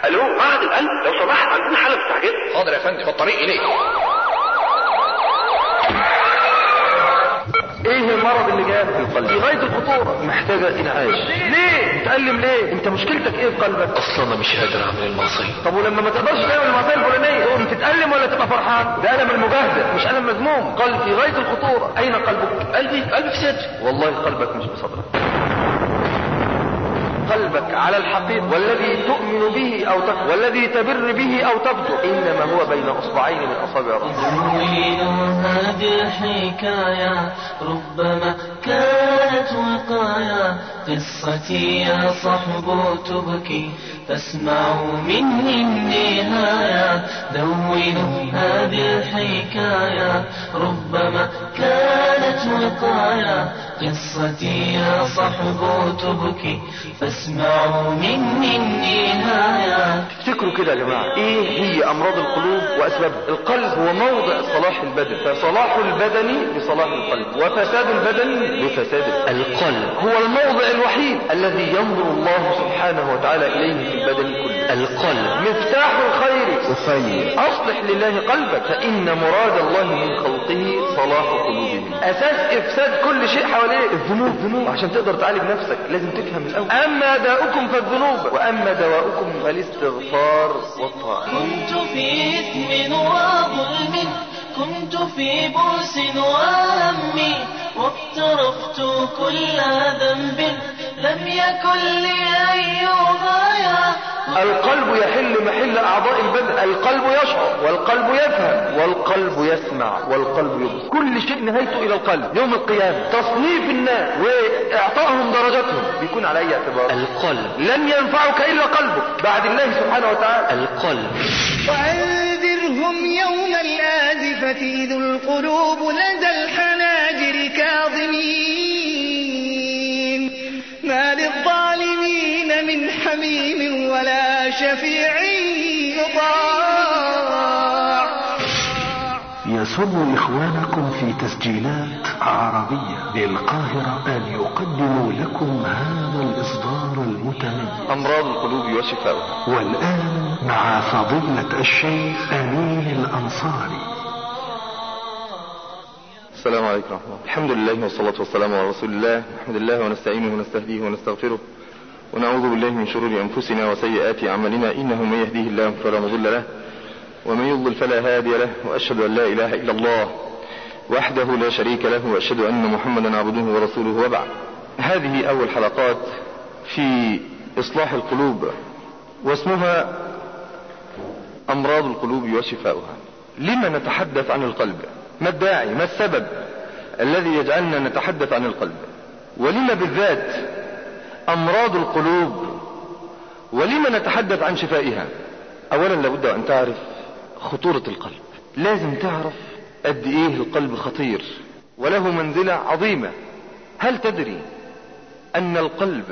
الو معهد القلب لو سمحت عندنا حاله مستعجله حاضر يا فندم الطريق اليك ايه المرض اللي جاء في القلب في غايه الخطوره محتاجه انعاش ليه تألم ليه انت مشكلتك ايه في قلبك اصلا انا مش قادر اعمل المعصيه طب ولما ما تقدرش تعمل المعصيه الفلانيه تقوم تتألم ولا تبقى فرحان ده الم المجاهده مش الم مذموم قلب في غايه الخطوره اين قلبك قلبي قلبي في صدري والله قلبك مش بصدرك قلبك على الحقيقة والذي تؤمن به أو تكفر والذي تبر به أو تفجر إنما هو بين أصبعين من أصابع الرحمن تروين هذه الحكاية ربما كانت وقايا قصتي يا صحب تبكي فاسمعوا مني النهاية دونوا هذه الحكاية ربما كانت وقايا قصتي يا صحب تبكي فاسمعوا مني النهاية افتكروا كده يا جماعة ايه هي امراض القلوب واسبابها القلب هو موضع صلاح البدن فصلاح البدن بصلاح القلب وفساد البدن بفساد القلب القلب هو الموضع الوحيد الذي ينظر الله سبحانه وتعالى اليه في البدن كله القلب مفتاح الخير وخير اصلح لله قلبك فان مراد الله من خلقه صلاح قلوبهم اساس افساد كل شيء حواليك الذنوب ذنوب عشان تقدر تعالج نفسك لازم تفهم الاول اما داؤكم فالذنوب واما دواؤكم فالاستغفار والطاعه كنت في إثم وظلم كنت في بؤس وهم واقترفت كل ذنب لم يكن لي أي غاية القلب يحل محل اعضاء البدن القلب يشعر والقلب يفهم والقلب يسمع والقلب يبصر كل شيء نهايته الى القلب يوم القيامه تصنيف الناس واعطائهم درجاتهم بيكون على اي اعتبار القلب لن ينفعك الا قلبك بعد الله سبحانه وتعالى القلب وأنذرهم يوم الآزفة إذ القلوب لدى الحناجر كاظمين ما للظالمين من حميم ولا شفيع يطاع يسر إخوانكم في تسجيلات عربية بالقاهرة أن يقدموا لكم هذا الإصدار المتميز امراض القلوب وشفاؤها والآن مع فضيلة الشيخ أمين الأنصاري السلام عليكم ورحمة الله الحمد لله والصلاة والسلام على رسول الله نحمد الله ونستعينه ونستهديه ونستغفره ونعوذ بالله من شرور أنفسنا وسيئات أعمالنا إنه من يهديه الله فلا مضل له ومن يضلل فلا هادي له وأشهد أن لا إله إلا الله وحده لا شريك له وأشهد أن محمدا عبده ورسوله وبعد هذه أول حلقات في إصلاح القلوب واسمها أمراض القلوب وشفاؤها لما نتحدث عن القلب ما الداعي ما السبب الذي يجعلنا نتحدث عن القلب ولما بالذات أمراض القلوب ولما نتحدث عن شفائها أولا لابد أن تعرف خطورة القلب لازم تعرف قد إيه القلب خطير وله منزلة عظيمة هل تدري أن القلب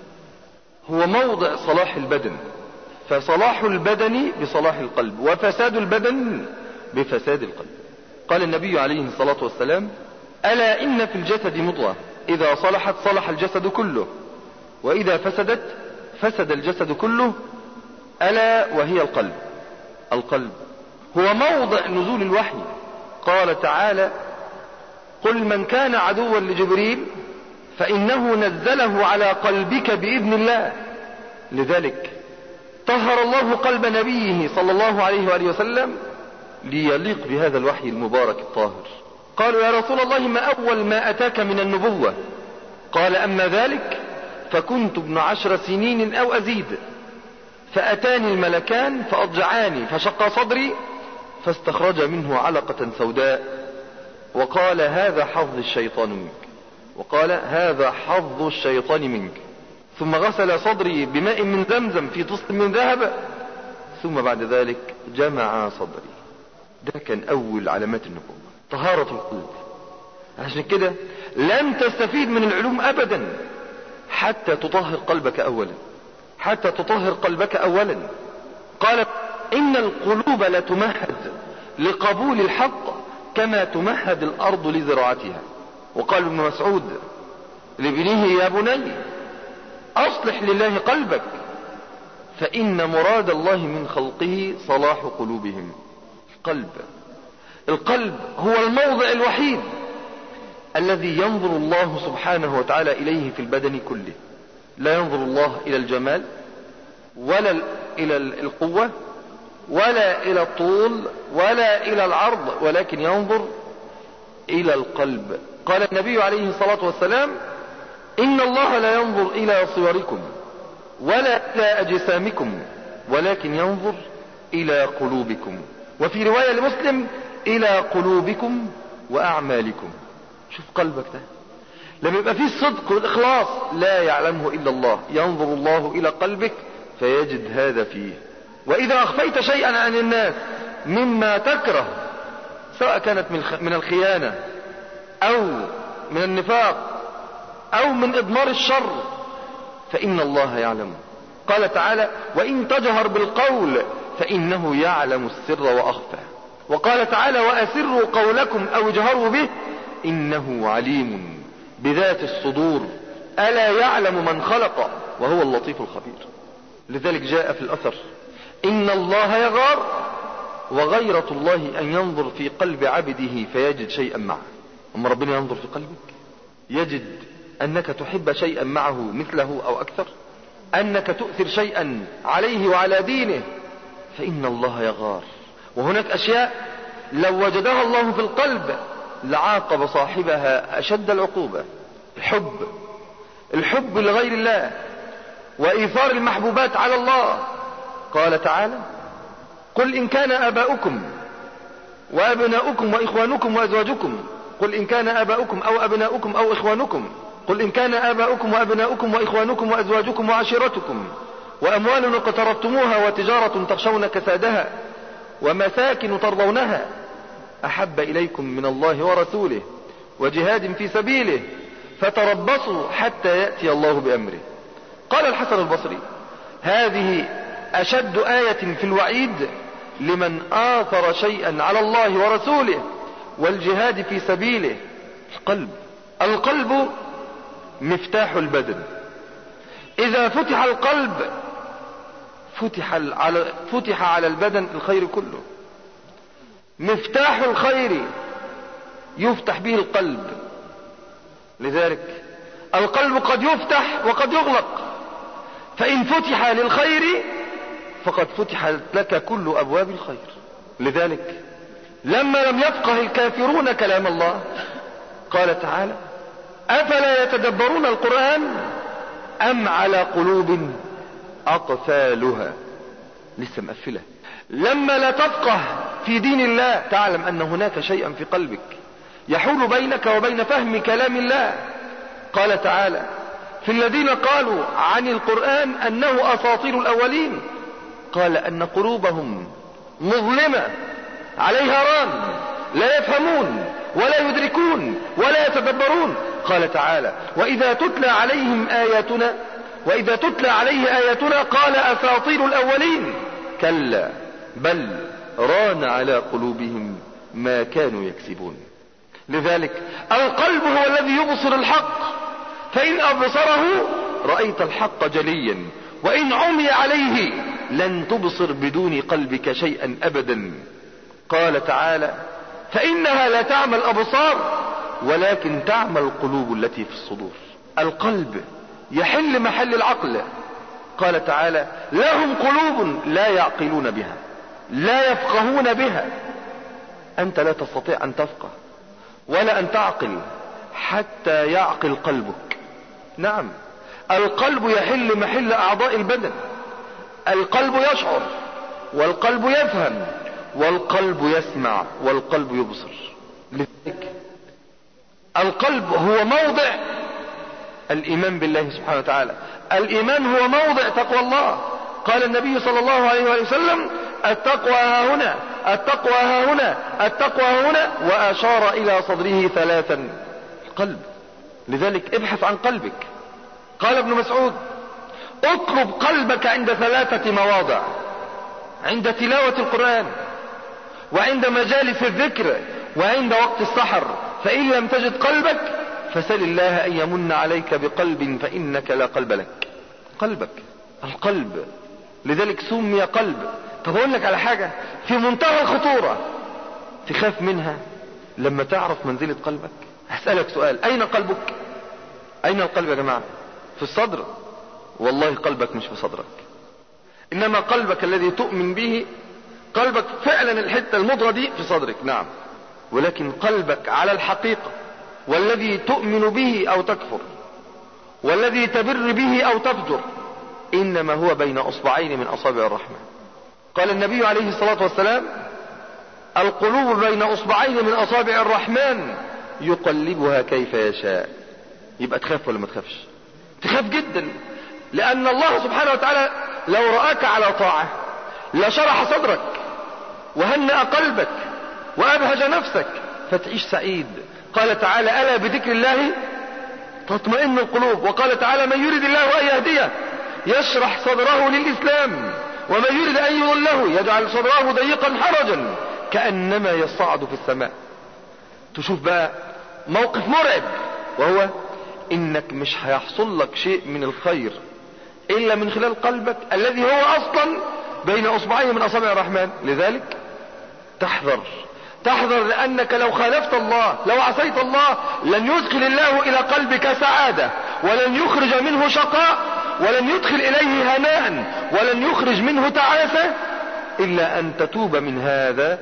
هو موضع صلاح البدن فصلاح البدن بصلاح القلب وفساد البدن بفساد القلب قال النبي عليه الصلاة والسلام ألا إن في الجسد مضغة إذا صلحت صلح الجسد كله وإذا فسدت فسد الجسد كله ألا وهي القلب القلب هو موضع نزول الوحي قال تعالى قل من كان عدوا لجبريل فإنه نزله على قلبك بإذن الله لذلك طهر الله قلب نبيه صلى الله عليه وآله وسلم ليليق بهذا الوحي المبارك الطاهر قالوا يا رسول الله ما أول ما أتاك من النبوة قال أما ذلك فكنت ابن عشر سنين أو أزيد فأتاني الملكان فأضجعاني فشق صدري فاستخرج منه علقة سوداء وقال هذا حظ الشيطان منك وقال هذا حظ الشيطان منك ثم غسل صدري بماء من زمزم في طست من ذهب ثم بعد ذلك جمع صدري ده كان أول علامات النبوة طهارة القلب عشان كده لن تستفيد من العلوم أبدا حتى تطهر قلبك أولا حتى تطهر قلبك أولا قال إن القلوب لتمهد لقبول الحق كما تمهد الأرض لزراعتها وقال ابن مسعود لابنه يا بني أصلح لله قلبك فإن مراد الله من خلقه صلاح قلوبهم القلب القلب هو الموضع الوحيد الذي ينظر الله سبحانه وتعالى إليه في البدن كله لا ينظر الله إلى الجمال ولا إلى القوة ولا إلى الطول ولا إلى العرض ولكن ينظر إلى القلب قال النبي عليه الصلاة والسلام إن الله لا ينظر إلى صوركم ولا إلى أجسامكم ولكن ينظر إلى قلوبكم وفي رواية لمسلم إلى قلوبكم وأعمالكم شوف قلبك ده لما يبقى فيه الصدق والإخلاص لا يعلمه إلا الله ينظر الله إلى قلبك فيجد هذا فيه وإذا أخفيت شيئا عن الناس مما تكره سواء كانت من الخيانة أو من النفاق أو من إضمار الشر فإن الله يعلم قال تعالى وإن تجهر بالقول فإنه يعلم السر وأخفى وقال تعالى وأسروا قولكم أو اجهروا به إنه عليم بذات الصدور ألا يعلم من خلق وهو اللطيف الخبير لذلك جاء في الأثر إن الله يغار وغيرة الله أن ينظر في قلب عبده فيجد شيئا معه أما ربنا ينظر في قلبك يجد أنك تحب شيئا معه مثله أو أكثر أنك تؤثر شيئا عليه وعلى دينه فإن الله يغار وهناك أشياء لو وجدها الله في القلب لعاقب صاحبها أشد العقوبة الحب الحب لغير الله وإيثار المحبوبات على الله قال تعالى قل إن كان آباؤكم وأبناؤكم وإخوانكم وأزواجكم قل إن كان آباؤكم أو أبناؤكم أو إخوانكم قل إن كان آباؤكم وأبناؤكم وإخوانكم وأزواجكم وعشيرتكم وأموال اقترفتموها وتجارة تخشون كسادها ومساكن ترضونها أحب إليكم من الله ورسوله وجهاد في سبيله فتربصوا حتى يأتي الله بأمره قال الحسن البصري هذه أشد آية في الوعيد لمن آثر شيئا على الله ورسوله والجهاد في سبيله القلب القلب مفتاح البدن إذا فتح القلب فتح على, فتح على البدن الخير كله مفتاح الخير يفتح به القلب لذلك القلب قد يفتح وقد يغلق فإن فتح للخير فقد فتحت لك كل أبواب الخير لذلك لما لم يفقه الكافرون كلام الله قال تعالى أفلا يتدبرون القرآن أم على قلوب أقفالها لسه مقفلة لما لا تفقه في دين الله تعلم أن هناك شيئا في قلبك يحول بينك وبين فهم كلام الله قال تعالى في الذين قالوا عن القرآن أنه أساطير الأولين قال أن قلوبهم مظلمة عليها ران لا يفهمون ولا يدركون ولا يتدبرون قال تعالى وإذا تتلى عليهم آياتنا وإذا تتلى عليه آياتنا قال أساطير الأولين كلا بل ران على قلوبهم ما كانوا يكسبون لذلك القلب هو الذي يبصر الحق فإن أبصره رأيت الحق جليا وإن عمي عليه لن تبصر بدون قلبك شيئا أبدا قال تعالى فإنها لا تعمى الأبصار ولكن تعمى القلوب التي في الصدور القلب يحل محل العقل قال تعالى لهم قلوب لا يعقلون بها لا يفقهون بها أنت لا تستطيع أن تفقه ولا أن تعقل حتى يعقل قلبك نعم القلب يحل محل أعضاء البدن القلب يشعر والقلب يفهم والقلب يسمع والقلب يبصر لذلك القلب هو موضع الإيمان بالله سبحانه وتعالى الإيمان هو موضع تقوى الله قال النبي صلى الله عليه وسلم التقوى ها هنا التقوى ها هنا التقوى ها هنا وأشار إلى صدره ثلاثا القلب لذلك ابحث عن قلبك قال ابن مسعود اطلب قلبك عند ثلاثة مواضع عند تلاوة القرآن وعند مجالس الذكر وعند وقت السحر فإن لم تجد قلبك فسل الله أن يمن عليك بقلب فإنك لا قلب لك قلبك القلب لذلك سمي قلب طب اقول لك على حاجة في منتهى الخطورة تخاف منها لما تعرف منزلة قلبك هسألك سؤال اين قلبك اين القلب يا جماعة في الصدر والله قلبك مش في صدرك انما قلبك الذي تؤمن به قلبك فعلا الحتة المضغة دي في صدرك نعم ولكن قلبك على الحقيقة والذي تؤمن به او تكفر والذي تبر به او تفجر انما هو بين اصبعين من اصابع الرحمن قال النبي عليه الصلاة والسلام القلوب بين اصبعين من اصابع الرحمن يقلبها كيف يشاء يبقى تخاف ولا ما تخافش تخاف جدا لان الله سبحانه وتعالى لو رآك على طاعة لشرح صدرك وهنأ قلبك وابهج نفسك فتعيش سعيد قال تعالى الا بذكر الله تطمئن القلوب وقال تعالى من يريد الله ان يهديه يشرح صدره للاسلام ومن يريد ان يضله يجعل صدره ضيقا حرجا كانما يصعد في السماء تشوف بقى موقف مرعب وهو انك مش هيحصل لك شيء من الخير الا من خلال قلبك الذي هو اصلا بين اصبعين من اصابع الرحمن لذلك تحذر تحذر لانك لو خالفت الله لو عصيت الله لن يدخل الله الى قلبك سعادة ولن يخرج منه شقاء ولن يدخل اليه هناء ولن يخرج منه تعاسة الا ان تتوب من هذا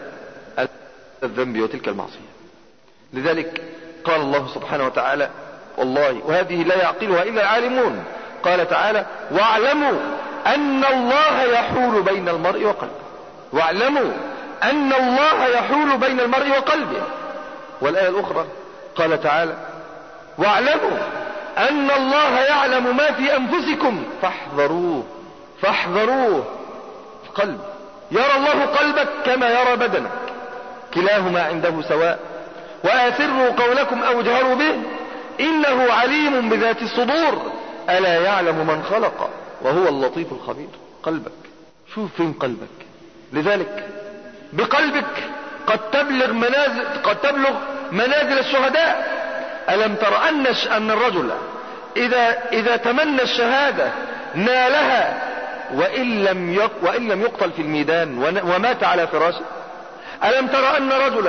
الذنب وتلك المعصية لذلك قال الله سبحانه وتعالى والله وهذه لا يعقلها الا العالمون قال تعالى واعلموا ان الله يحول بين المرء وقلبه واعلموا ان الله يحول بين المرء وقلبه والايه الاخرى قال تعالى واعلموا ان الله يعلم ما في انفسكم فاحذروه فاحذروه قلب يرى الله قلبك كما يرى بدنك كلاهما عنده سواء واسروا قولكم او اجهروا به انه عليم بذات الصدور الا يعلم من خلق وهو اللطيف الخبير قلبك شوف فين قلبك لذلك بقلبك قد تبلغ منازل قد تبلغ منازل الشهداء ألم تر أن أن الرجل إذا إذا تمنى الشهادة نالها وإن لم يق وإن لم يقتل في الميدان ومات على فراشه ألم تر أن رجلا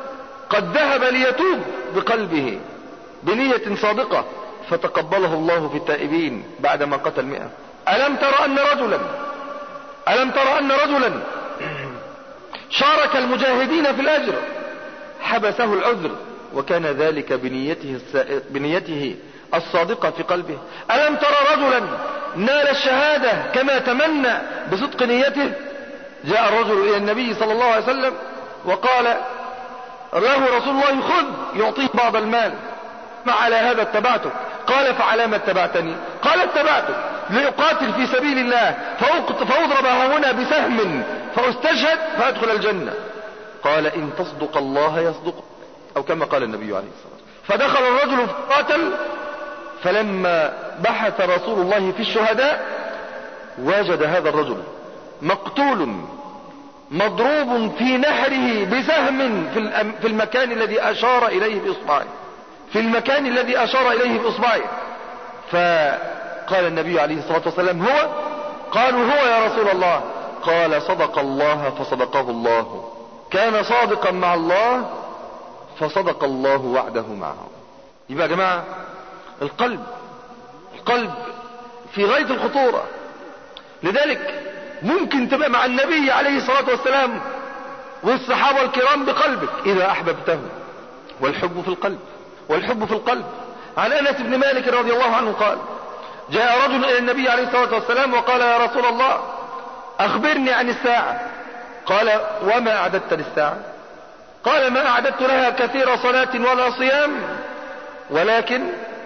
قد ذهب ليتوب بقلبه بنية صادقة فتقبله الله في التائبين بعدما قتل مئة ألم تر أن رجلا ألم تر أن رجلا شارك المجاهدين في الأجر حبسه العذر وكان ذلك بنيته, السائر بنيته الصادقة في قلبه ألم ترى رجلا نال الشهادة كما تمنى بصدق نيته جاء الرجل إلى النبي صلى الله عليه وسلم وقال له رسول الله خذ يعطيه بعض المال ما على هذا اتبعتك قال فعلى ما اتبعتني قال اتبعتك لأقاتل في سبيل الله فأضرب هنا بسهم فأستشهد فأدخل الجنة قال إن تصدق الله يصدق أو كما قال النبي عليه الصلاة والسلام فدخل الرجل فقاتل فلما بحث رسول الله في الشهداء وجد هذا الرجل مقتول مضروب في نحره بسهم في المكان الذي أشار إليه بإصبعه في المكان الذي أشار إليه بإصبعه فقال النبي عليه الصلاة والسلام هو قالوا هو يا رسول الله قال صدق الله فصدقه الله كان صادقا مع الله فصدق الله وعده معه يبقى يا جماعة القلب القلب في غاية الخطورة لذلك ممكن تبقى مع النبي عليه الصلاة والسلام والصحابة الكرام بقلبك إذا أحببته والحب في القلب والحب في القلب عن أنس بن مالك رضي الله عنه قال جاء رجل إلى النبي عليه الصلاة والسلام وقال يا رسول الله أخبرني عن الساعة قال وما أعددت للساعة قال ما أعددت لها كثير صلاة ولا صيام ولكن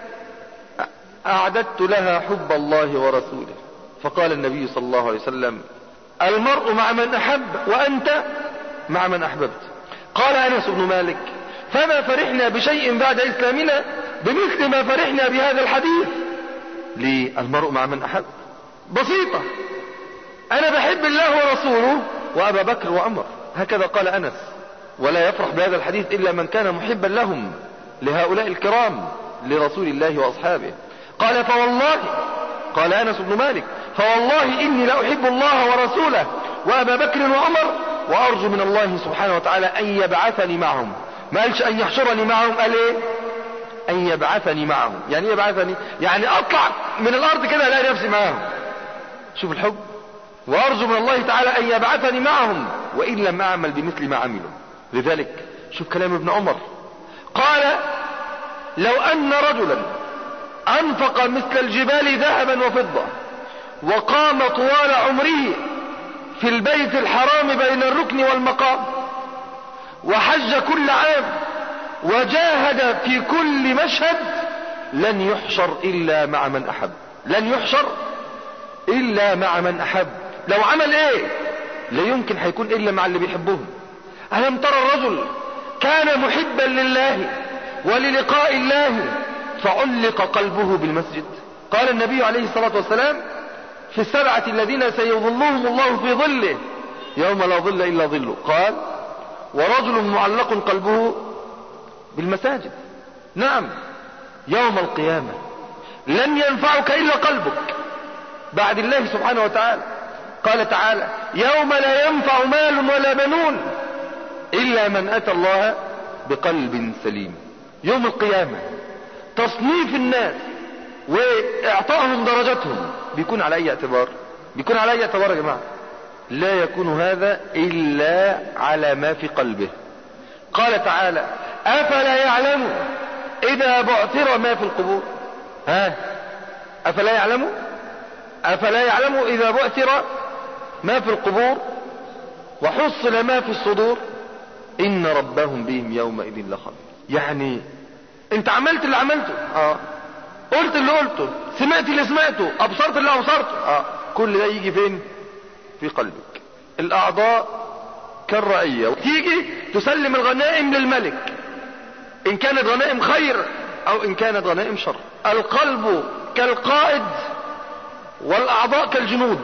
أعددت لها حب الله ورسوله فقال النبي صلى الله عليه وسلم المرء مع من أحب وأنت مع من أحببت قال أنس بن مالك فما فرحنا بشيء بعد إسلامنا بمثل ما فرحنا بهذا الحديث ليه المرء مع من أحب بسيطة أنا بحب الله ورسوله وأبا بكر وعمر هكذا قال أنس ولا يفرح بهذا الحديث إلا من كان محبا لهم لهؤلاء الكرام لرسول الله وأصحابه قال فوالله قال أنس بن مالك فوالله إني لأحب الله ورسوله وأبا بكر وعمر وأرجو من الله سبحانه وتعالى أن يبعثني معهم ما قالش أن يحشرني معهم قال إيه أن يبعثني معهم يعني إيه يبعثني يعني أطلع من الأرض كده ألاقي نفسي معهم شوف الحب وأرجو من الله تعالى أن يبعثني معهم وإن لم أعمل بمثل ما عملوا لذلك شوف كلام ابن عمر قال لو أن رجلا أنفق مثل الجبال ذهبا وفضة وقام طوال عمره في البيت الحرام بين الركن والمقام وحج كل عام وجاهد في كل مشهد لن يحشر إلا مع من أحب لن يحشر إلا مع من أحب لو عمل إيه لا يمكن هيكون إلا مع اللي بيحبهم ألم ترى الرجل كان محبا لله وللقاء الله فعلق قلبه بالمسجد قال النبي عليه الصلاة والسلام في السبعة الذين سيظلهم الله في ظله يوم لا ظل إلا ظله قال ورجل معلق قلبه بالمساجد نعم يوم القيامة لن ينفعك إلا قلبك بعد الله سبحانه وتعالى قال تعالى يوم لا ينفع مال ولا بنون إلا من أتى الله بقلب سليم يوم القيامة تصنيف الناس واعطائهم درجتهم بيكون على اي اعتبار بيكون على اي اعتبار يا جماعة لا يكون هذا الا على ما في قلبه قال تعالى افلا يعلم اذا بعثر ما في القبور ها افلا يعلم افلا يعلم اذا بعثر ما في القبور وحصل ما في الصدور ان ربهم بهم يومئذ لخبير يعني انت عملت اللي عملته اه قلت اللي قلته سمعت اللي سمعته ابصرت اللي ابصرته اه كل ده يجي فين في قلبك الاعضاء كالرعية تيجي تسلم الغنائم للملك ان كانت غنائم خير او ان كانت غنائم شر القلب كالقائد والاعضاء كالجنود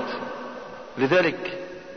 لذلك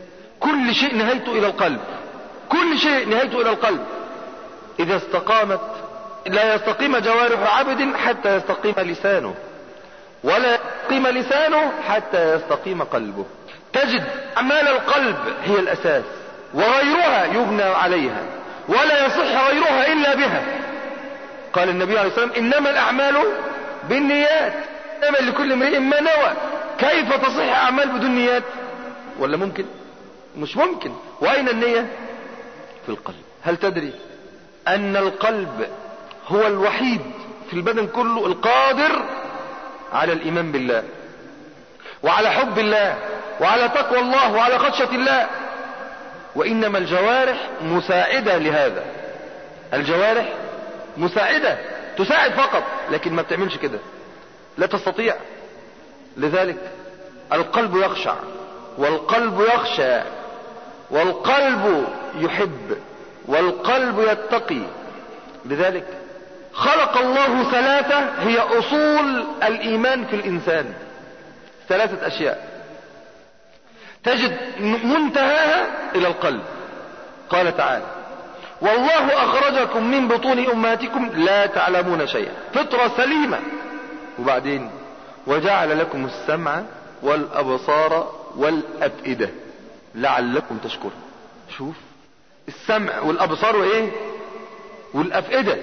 كل شيء نهايته الى القلب كل شيء نهايته الى القلب اذا استقامت لا يستقيم جوارح عبد حتى يستقيم لسانه ولا يستقيم لسانه حتى يستقيم قلبه تجد اعمال القلب هي الاساس وغيرها يبنى عليها ولا يصح غيرها الا بها قال النبي عليه الصلاه والسلام انما الاعمال بالنيات انما لكل امرئ ما نوى كيف تصح اعمال بدون نيات ولا ممكن مش ممكن واين النيه في القلب هل تدري ان القلب هو الوحيد في البدن كله القادر على الايمان بالله وعلى حب الله وعلى تقوى الله وعلى خشية الله وانما الجوارح مساعدة لهذا الجوارح مساعدة تساعد فقط لكن ما بتعملش كده لا تستطيع لذلك القلب يخشع والقلب يخشى والقلب يحب والقلب يتقي لذلك خلق الله ثلاثة هي أصول الإيمان في الإنسان ثلاثة أشياء تجد منتهاها إلى القلب قال تعالى والله أخرجكم من بطون أمهاتكم لا تعلمون شيئا فطرة سليمة وبعدين وجعل لكم السمع والأبصار والأفئدة لعلكم تشكرون شوف السمع والأبصار وإيه والأفئدة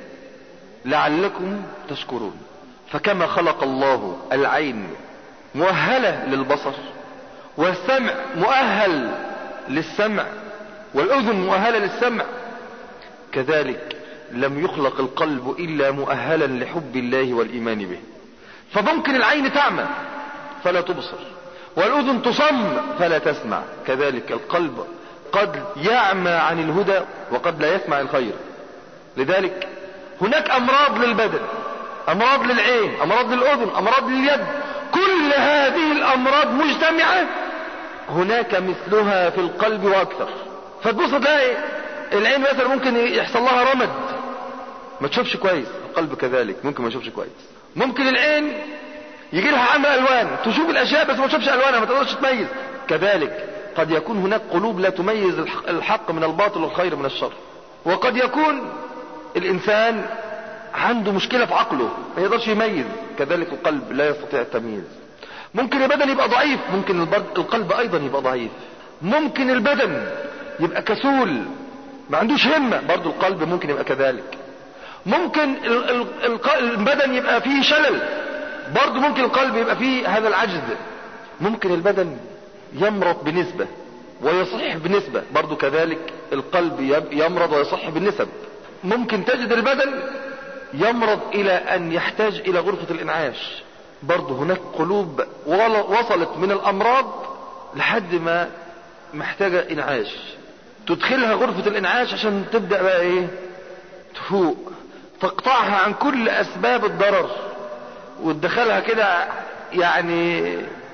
لعلكم تشكرون فكما خلق الله العين مؤهلة للبصر والسمع مؤهل للسمع والأذن مؤهلة للسمع كذلك لم يخلق القلب إلا مؤهلا لحب الله والإيمان به فممكن العين تعمى فلا تبصر والأذن تصم فلا تسمع كذلك القلب قد يعمى عن الهدى وقد لا يسمع الخير لذلك هناك أمراض للبدن أمراض للعين أمراض للأذن أمراض لليد كل هذه الأمراض مجتمعة هناك مثلها في القلب وأكثر فتبص تلاقي العين مثلا ممكن يحصل لها رمد ما تشوفش كويس القلب كذلك ممكن ما يشوفش كويس ممكن العين يجي لها عمى الوان تشوف الاشياء بس ما تشوفش الوانها ما تقدرش تميز كذلك قد يكون هناك قلوب لا تميز الحق من الباطل والخير من الشر وقد يكون الانسان عنده مشكلة في عقله ما يقدرش يميز كذلك القلب لا يستطيع التمييز ممكن البدن يبقى ضعيف ممكن البر- القلب ايضا يبقى ضعيف ممكن البدن يبقى كسول ما عندوش همة برضو القلب ممكن يبقى كذلك ممكن ال- ال- الق- البدن يبقى فيه شلل برضو ممكن القلب يبقى فيه هذا العجز ممكن البدن يمرض بنسبة ويصح بنسبة برضو كذلك القلب يب- يمرض ويصح بالنسب ممكن تجد البدن يمرض الى ان يحتاج الى غرفة الانعاش برضو هناك قلوب ول- وصلت من الامراض لحد ما محتاجة انعاش تدخلها غرفة الانعاش عشان تبدأ بقى ايه تفوق تقطعها عن كل اسباب الضرر وتدخلها كده يعني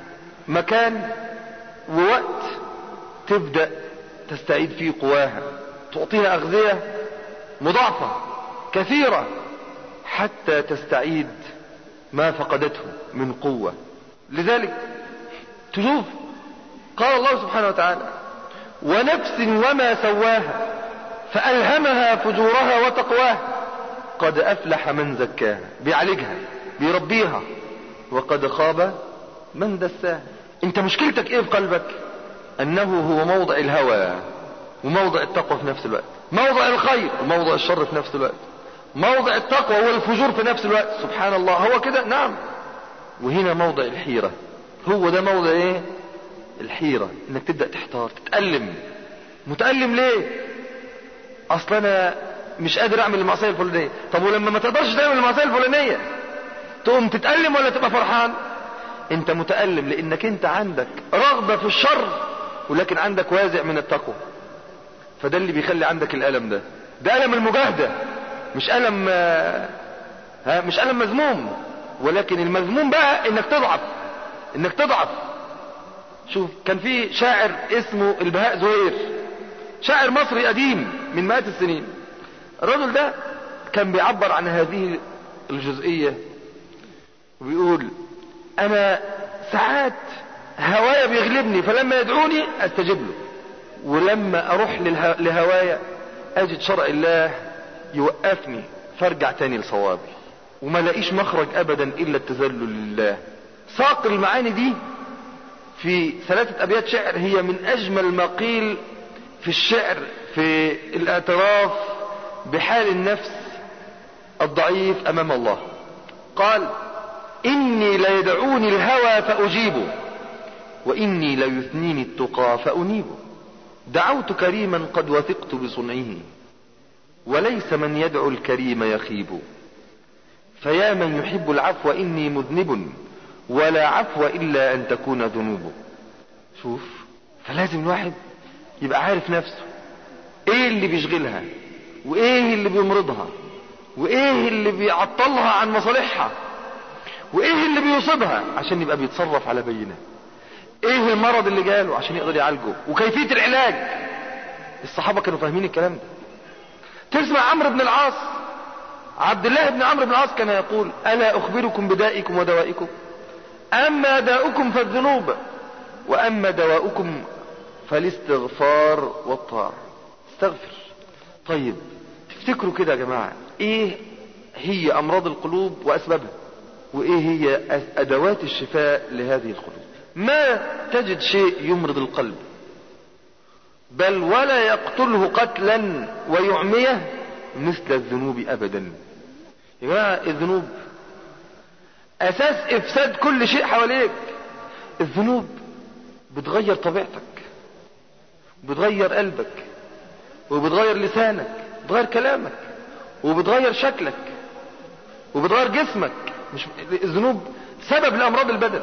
مكان ووقت تبدأ تستعيد فيه قواها تعطيها أغذية مضاعفة كثيرة حتى تستعيد ما فقدته من قوة لذلك تشوف قال الله سبحانه وتعالى ونفس وما سواها فألهمها فجورها وتقواها قد أفلح من زكاها بيعالجها بيربيها وقد خاب من دساها انت مشكلتك ايه في قلبك انه هو موضع الهوى وموضع التقوى في نفس الوقت موضع الخير وموضع الشر في نفس الوقت موضع التقوى والفجور في نفس الوقت سبحان الله هو كده نعم وهنا موضع الحيرة هو ده موضع ايه الحيرة انك تبدأ تحتار تتألم متألم ليه اصل انا مش قادر اعمل المعصية الفلانية طب ولما ما تقدرش تعمل المعصية الفلانية تقوم تتألم ولا تبقى فرحان انت متألم لانك انت عندك رغبة في الشر ولكن عندك وازع من التقوى فده اللي بيخلي عندك الألم ده ده ألم المجاهدة مش ألم آه، ها مش ألم مذموم ولكن المذموم بقى انك تضعف انك تضعف شوف كان في شاعر اسمه البهاء زهير شاعر مصري قديم من مئات السنين الرجل ده كان بيعبر عن هذه الجزئية وبيقول انا ساعات هوايا بيغلبني فلما يدعوني استجيب له ولما اروح للها- لهوايا اجد شرع الله يوقفني فارجع تاني لصوابي وما لاقيش مخرج ابدا الا التذلل لله ساق المعاني دي في ثلاثة ابيات شعر هي من اجمل ما قيل في الشعر في الاعتراف بحال النفس الضعيف امام الله قال اني ليدعوني الهوى فاجيبه واني ليثنيني التقى فانيبه دعوت كريما قد وثقت بصنعه وليس من يدعو الكريم يخيب فيا من يحب العفو اني مذنب ولا عفو الا ان تكون ذنوبه شوف فلازم الواحد يبقى عارف نفسه ايه اللي بيشغلها وايه اللي بيمرضها وايه اللي بيعطلها عن مصالحها وايه اللي بيصيبها عشان يبقى بيتصرف على بينه ايه المرض اللي جاله عشان يقدر يعالجه وكيفية العلاج الصحابة كانوا فاهمين الكلام ده تسمع عمرو بن العاص عبد الله بن عمرو بن العاص كان يقول الا اخبركم بدائكم ودوائكم اما داؤكم فالذنوب واما دواؤكم فالاستغفار والطاعة استغفر طيب تفتكروا كده يا جماعة ايه هي امراض القلوب واسبابها وايه هي ادوات الشفاء لهذه القلوب ما تجد شيء يمرض القلب بل ولا يقتله قتلا ويعميه مثل الذنوب ابدا يا جماعة الذنوب اساس افساد كل شيء حواليك الذنوب بتغير طبيعتك بتغير قلبك وبتغير لسانك بتغير كلامك وبتغير شكلك وبتغير جسمك مش الذنوب سبب لامراض البدن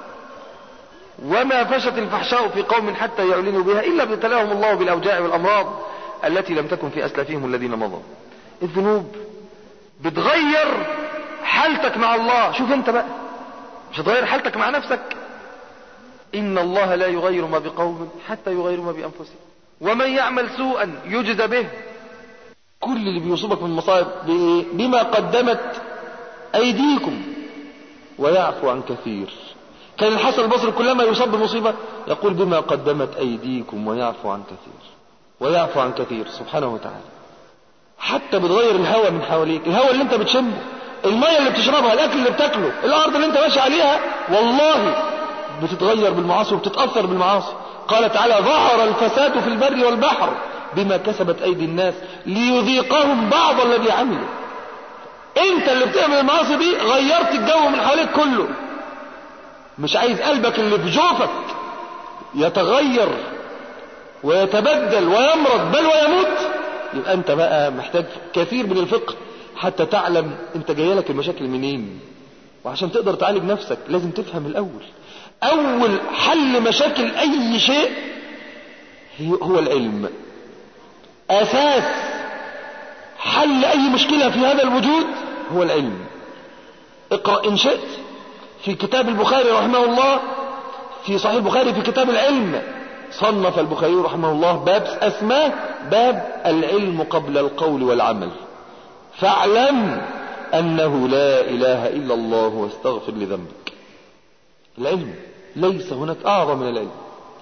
وما فشت الفحشاء في قوم حتى يعلنوا بها الا ابتلاهم الله بالاوجاع والامراض التي لم تكن في اسلافهم الذين مضوا الذنوب بتغير حالتك مع الله شوف انت بقى مش هتغير حالتك مع نفسك ان الله لا يغير ما بقوم حتى يغيروا ما بانفسهم ومن يعمل سوءا يجزى به كل اللي بيصيبك من مصائب بإيه؟ بما قدمت ايديكم ويعفو عن كثير كان الحسن البصري كلما يصاب بمصيبة يقول بما قدمت ايديكم ويعفو عن كثير ويعفو عن كثير سبحانه وتعالى حتى بتغير الهواء من حواليك الهواء اللي انت بتشمه المية اللي بتشربها الاكل اللي بتاكله الارض اللي انت ماشي عليها والله بتتغير بالمعاصي وبتتأثر بالمعاصي قال تعالى ظهر الفساد في البر والبحر بما كسبت أيدي الناس ليذيقهم بعض الذي عملوا انت اللي بتعمل المعاصي دي غيرت الجو من حواليك كله مش عايز قلبك اللي في جوفك يتغير ويتبدل ويمرض بل ويموت يبقى انت بقى محتاج كثير من الفقه حتى تعلم انت جاي لك المشاكل منين وعشان تقدر تعالج نفسك لازم تفهم الاول اول حل مشاكل اي شيء هو العلم اساس حل اي مشكلة في هذا الوجود هو العلم اقرأ ان شئت في كتاب البخاري رحمه الله في صحيح البخاري في كتاب العلم صنف البخاري رحمه الله باب اسماه باب العلم قبل القول والعمل فاعلم انه لا اله الا الله واستغفر لذنبك العلم ليس هناك اعظم من العلم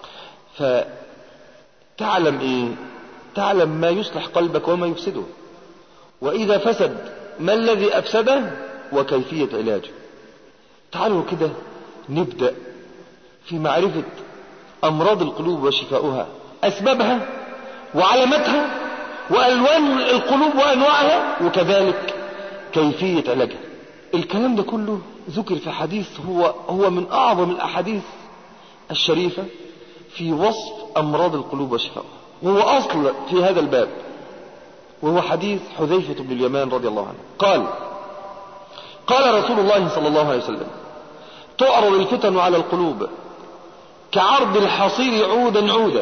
فتعلم ايه تعلم ما يصلح قلبك وما يفسده واذا فسد ما الذي افسده وكيفية علاجه تعالوا كده نبدأ في معرفة امراض القلوب وشفاؤها اسبابها وعلاماتها والوان القلوب وانواعها وكذلك كيفية علاجها الكلام ده كله ذكر في حديث هو هو من اعظم الاحاديث الشريفة في وصف امراض القلوب وشفاؤها وهو اصل في هذا الباب وهو حديث حذيفة بن اليمان رضي الله عنه قال قال رسول الله صلى الله عليه وسلم تعرض الفتن على القلوب كعرض الحصير عودا عودا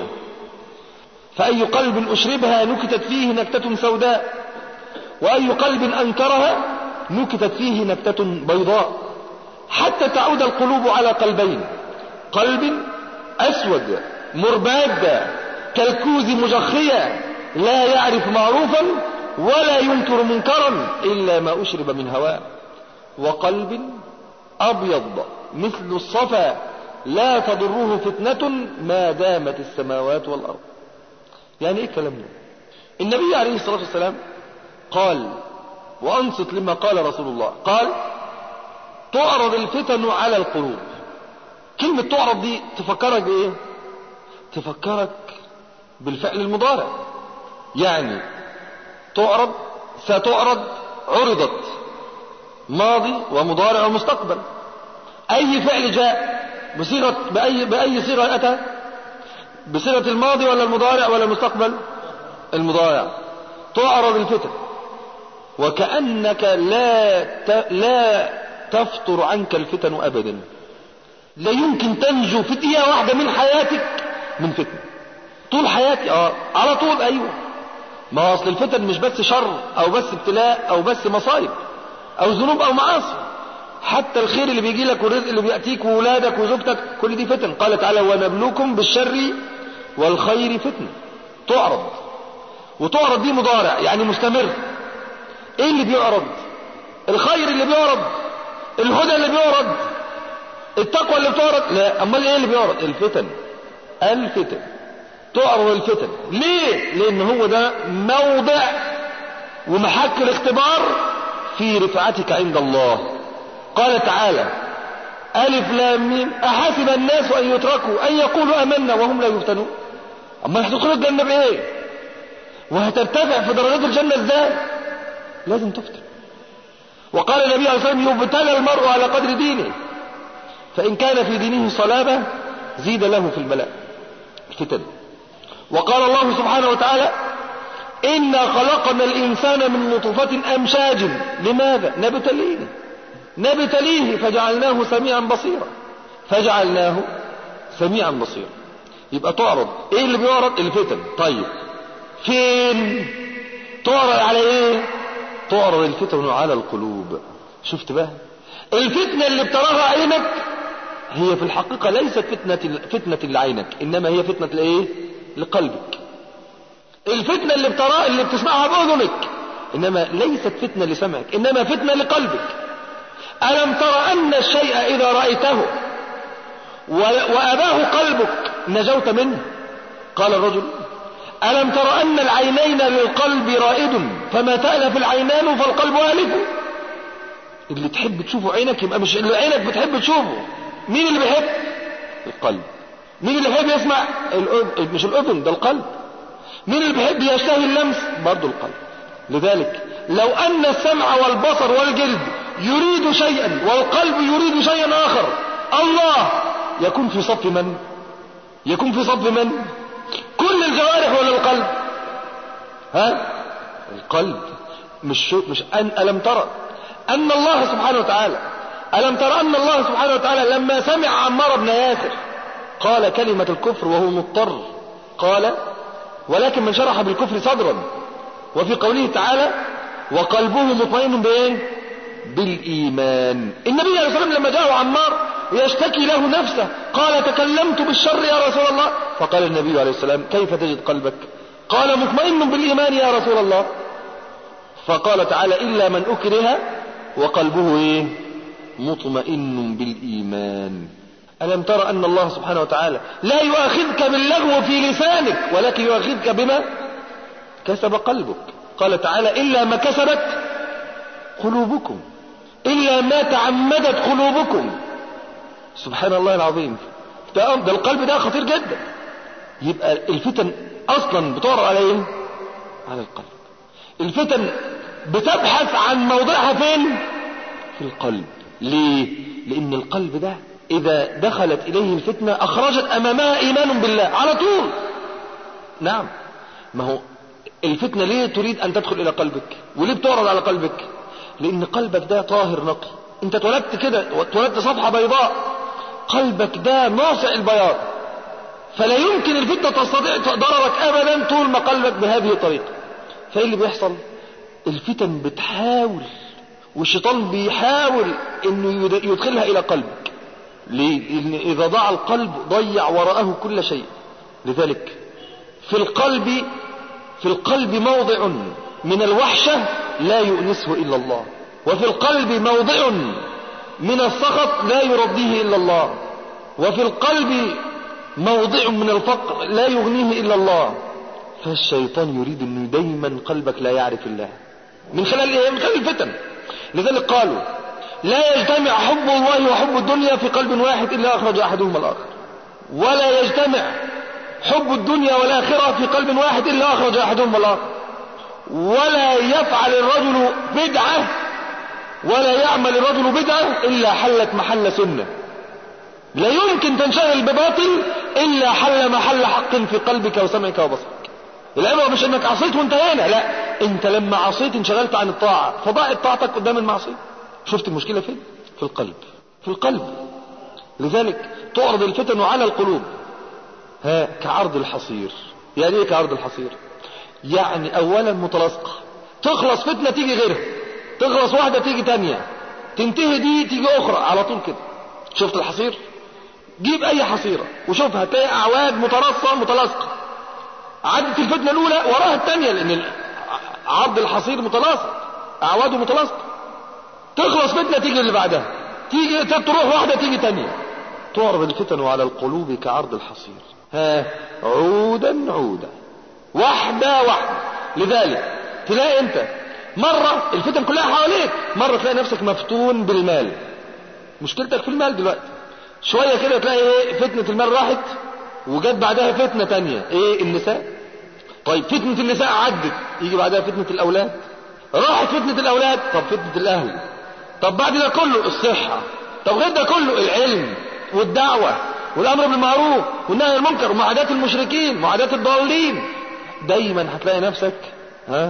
فأي قلب أشربها نكتت فيه نكتة سوداء وأي قلب أنكرها نكتت فيه نكتة بيضاء حتى تعود القلوب على قلبين قلب أسود مرباد كالكوز مجخيا لا يعرف معروفا ولا ينكر منكرا إلا ما أشرب من هواه وقلب أبيض مثل الصفا لا تضره فتنة ما دامت السماوات والأرض يعني ايه الكلام ده النبي عليه الصلاة والسلام قال وأنصت لما قال رسول الله قال تعرض الفتن على القلوب كلمة تعرض دي تفكرك بإيه تفكرك بالفعل المضارع يعني تعرض ستعرض عرضت ماضي ومضارع ومستقبل أي فعل جاء بصيغة بأي, بأي صيغة أتى بصيغة الماضي ولا المضارع ولا المستقبل المضارع تعرض الفتن وكأنك لا ت... لا تفطر عنك الفتن أبدا لا يمكن تنجو في دقيقة واحدة من حياتك من فتنة طول حياتي اه على طول ايوه ما اصل الفتن مش بس شر او بس ابتلاء او بس مصايب او ذنوب او معاصي حتى الخير اللي بيجي لك والرزق اللي بيأتيك وولادك وزوجتك كل دي فتن قال تعالى ونبلوكم بالشر والخير فتنة تعرض وتعرض دي مضارع يعني مستمر ايه اللي بيعرض الخير اللي بيعرض الهدى اللي بيعرض التقوى اللي بتعرض لا امال ايه اللي بيعرض الفتن الفتن تعرض الفتن ليه لان هو ده موضع ومحك الاختبار في رفعتك عند الله قال تعالى ألف لام ميم أحسب الناس أن يتركوا أن يقولوا أمنا وهم لا يفتنون أما هتدخلوا الجنة بإيه وهترتفع في درجات الجنة إزاي لازم تفتن وقال النبي عليه الصلاة والسلام يبتلى المرء على قدر دينه فإن كان في دينه صلابة زيد له في الملاء الفتن وقال الله سبحانه وتعالى إنا خلقنا الإنسان من نطفة أمشاج لماذا نبتليه نبتليه فجعلناه سميعا بصيرا فجعلناه سميعا بصيرا يبقى تعرض ايه اللي بيعرض الفتن طيب فين تعرض على ايه تعرض الفتن على القلوب شفت بقى الفتنة اللي بتراها عينك هي في الحقيقة ليست فتنة فتنة لعينك انما هي فتنة لايه لقلبك الفتنة اللي بتراها اللي بتسمعها بأذنك انما ليست فتنة لسمعك انما فتنة لقلبك ألم تر أن الشيء إذا رأيته وأباه قلبك نجوت منه قال الرجل ألم تر أن العينين للقلب رائد فما تألف العينان فالقلب هالك اللي تحب تشوفه عينك يبقى مش اللي عينك بتحب تشوفه مين اللي بيحب القلب مين اللي بيحب يسمع الأذن مش الأذن ده القلب مين اللي بيحب يشتهي اللمس برضه القلب لذلك لو أن السمع والبصر والجلد يريد شيئا والقلب يريد شيئا آخر الله يكون في صف من يكون في صف من كل الجوارح ولا القلب ها القلب مش شو مش أن ألم ترى أن الله سبحانه وتعالى ألم ترى أن الله سبحانه وتعالى لما سمع عمار بن ياسر قال كلمة الكفر وهو مضطر قال ولكن من شرح بالكفر صدرا وفي قوله تعالى وقلبه مطمئن بايه بالايمان النبي عليه الصلاه والسلام لما جاءه عمار يشتكي له نفسه قال تكلمت بالشر يا رسول الله فقال النبي عليه السلام كيف تجد قلبك قال مطمئن بالايمان يا رسول الله فقال تعالى الا من اكره وقلبه ايه مطمئن بالايمان ألم تر أن الله سبحانه وتعالى لا يؤاخذك باللغو في لسانك ولكن يؤاخذك بما كسب قلبك قال تعالى إلا ما كسبت قلوبكم إلا ما تعمدت قلوبكم سبحان الله العظيم ده, ده القلب ده خطير جدا يبقى الفتن أصلا بتعرض على إيه على القلب الفتن بتبحث عن موضعها فين في القلب ليه لأن القلب ده إذا دخلت إليه الفتنة أخرجت أمامها إيمان بالله على طول نعم ما هو الفتنة ليه تريد أن تدخل إلى قلبك وليه بتعرض على قلبك لأن قلبك ده طاهر نقي أنت اتولدت كده اتولدت صفحة بيضاء قلبك ده ناصع البياض فلا يمكن الفتنة تستطيع ضررك أبدا طول ما قلبك بهذه الطريقة فإيه اللي بيحصل الفتن بتحاول والشيطان بيحاول انه يدخلها الى قلبك لأن إذا ضاع القلب ضيع وراءه كل شيء لذلك في القلب في القلب موضع من الوحشة لا يؤنسه إلا الله وفي القلب موضع من السخط لا يرضيه إلا الله وفي القلب موضع من الفقر لا يغنيه إلا الله فالشيطان يريد أنه دايما قلبك لا يعرف الله من خلال إيه؟ من خلال الفتن لذلك قالوا لا يجتمع حب الله وحب الدنيا في قلب واحد إلا أخرج أحدهما الآخر ولا يجتمع حب الدنيا والآخرة في قلب واحد إلا أخرج أحدهما الآخر ولا يفعل الرجل بدعة ولا يعمل الرجل بدعة إلا حلت محل سنة لا يمكن تنشغل بباطل إلا حل محل حق في قلبك وسمعك وبصرك العبرة مش انك عصيت وانتهينا لا انت لما عصيت انشغلت عن الطاعة فضاعت طاعتك قدام المعصية شفت المشكلة فين في القلب في القلب لذلك تعرض الفتن على القلوب ها كعرض الحصير يعني ايه كعرض الحصير يعني اولا متلاصقة تخلص فتنة تيجي غيرها تخلص واحدة تيجي تانية تنتهي دي تيجي اخرى على طول كده شفت الحصير جيب اي حصيرة وشوف هتلاقي اعواد مترصة متلاصقة عدت الفتنة الاولى وراها الثانية لان عرض الحصير متلاصق اعواده متلاصقة تخلص فتنة تيجي اللي بعدها تيجي تروح واحدة تيجي تانية تعرض الفتن على القلوب كعرض الحصير ها عودا عودا واحدة واحدة لذلك تلاقي انت مرة الفتن كلها حواليك مرة تلاقي نفسك مفتون بالمال مشكلتك في المال دلوقتي شوية كده تلاقي ايه فتنة المال راحت وجت بعدها فتنة تانية ايه النساء طيب فتنة النساء عدت يجي بعدها فتنة الاولاد راحت فتنة الاولاد طب فتنة الاهل طب بعد ده كله الصحة طب غير ده كله العلم والدعوة والامر بالمعروف والنهي عن المنكر ومعاداة المشركين معاداة الضالين دايما هتلاقي نفسك ها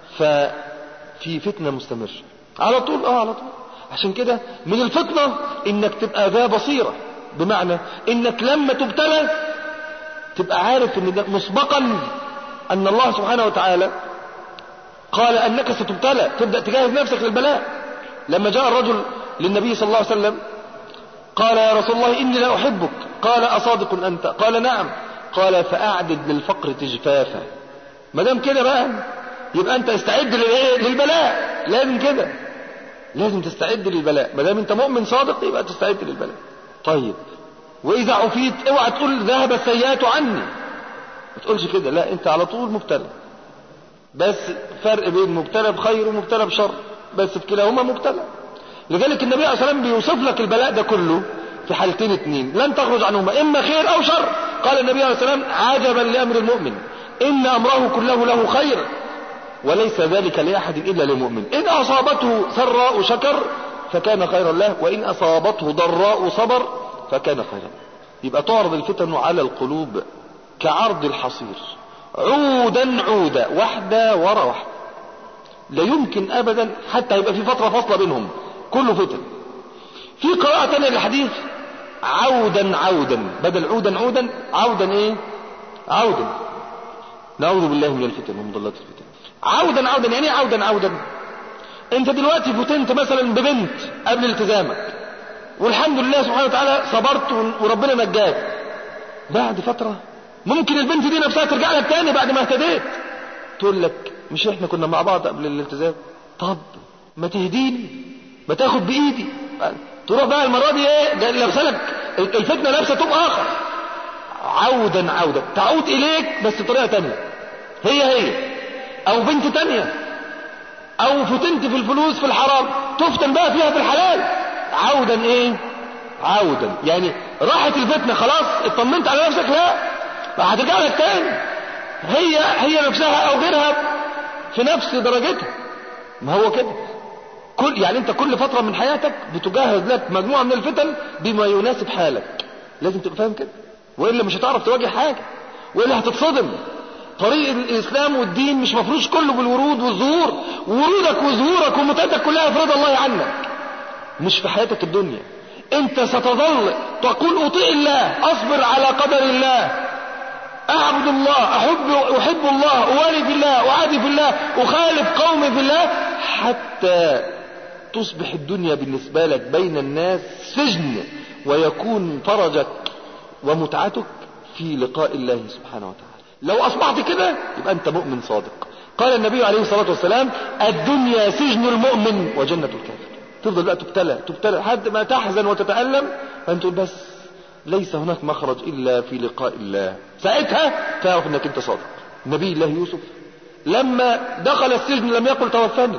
ففي فتنة مستمرة على طول اه على طول عشان كده من الفتنة انك تبقى ذا بصيرة بمعنى انك لما تبتلى تبقى عارف ان ده مسبقا ان الله سبحانه وتعالى قال انك ستبتلى تبدأ تجهز نفسك للبلاء لما جاء الرجل للنبي صلى الله عليه وسلم قال يا رسول الله اني لا احبك قال اصادق انت قال نعم قال فاعدد للفقر تجفافا ما دام كده بقى يبقى انت استعد للايه للبلاء لازم كده لازم تستعد للبلاء ما دام انت مؤمن صادق يبقى تستعد للبلاء طيب واذا عفيت اوعى تقول ذهب السيئات عني ما تقولش كده لا انت على طول مبتلى بس فرق بين مبتلى بخير ومبتلى بشر بس في كلاهما مبتلى لذلك النبي عليه الصلاه والسلام بيوصف لك البلاء ده كله في حالتين اتنين لن تخرج عنهما اما خير او شر قال النبي عليه الصلاة والسلام عجبا لامر المؤمن ان امره كله له خير وليس ذلك لاحد الا للمؤمن ان اصابته سراء شكر فكان خيرا له وان اصابته ضراء صبر فكان خيرا يبقى تعرض الفتن على القلوب كعرض الحصير عودا عودا واحدة ورا واحدة لا يمكن ابدا حتى يبقى في فترة فاصلة بينهم كله فتن في قراءة تانية للحديث عودا عودا بدل عودا عودا عودا ايه عودا نعوذ بالله من الفتن ومضلات الفتن عودا عودا يعني ايه عودا عودا انت دلوقتي فتنت مثلا ببنت قبل التزامك والحمد لله سبحانه وتعالى صبرت وربنا نجاك بعد فترة ممكن البنت دي نفسها ترجع لك تاني بعد ما اهتديت تقول لك مش احنا كنا مع بعض قبل الالتزام طب ما تهديني ما تاخد بايدي تروح بقى المرة دي ايه لابسه لك الفتنة لابسه توب اخر عودا عودا تعود اليك بس بطريقة تانية هي هي او بنت تانية او فتنت في الفلوس في الحرام تفتن بقى فيها في الحلال عودا ايه عودا يعني راحت الفتنة خلاص اطمنت على نفسك لا هترجع لك تاني هي هي نفسها او غيرها في نفس درجتها ما هو كده كل يعني انت كل فترة من حياتك بتجهز لك مجموعة من الفتن بما يناسب حالك لازم تبقى فاهم كده والا مش هتعرف تواجه حاجة والا هتتصدم طريق الاسلام والدين مش مفروش كله بالورود والظهور ورودك وظهورك ومتعتك كلها افراد الله عنك مش في حياتك الدنيا انت ستظل تقول اطيع الله اصبر على قدر الله اعبد الله احب احب الله اوالي في الله اعادي في الله اخالف قومي في الله حتى تصبح الدنيا بالنسبة لك بين الناس سجن ويكون فرجك ومتعتك في لقاء الله سبحانه وتعالى لو اصبحت كده يبقى انت مؤمن صادق قال النبي عليه الصلاة والسلام الدنيا سجن المؤمن وجنة الكافر تفضل بقى تبتلى تبتلى لحد ما تحزن وتتألم فانت تقول بس ليس هناك مخرج الا في لقاء الله ساعتها تعرف انك انت صادق نبي الله يوسف لما دخل السجن لم يقل توفاني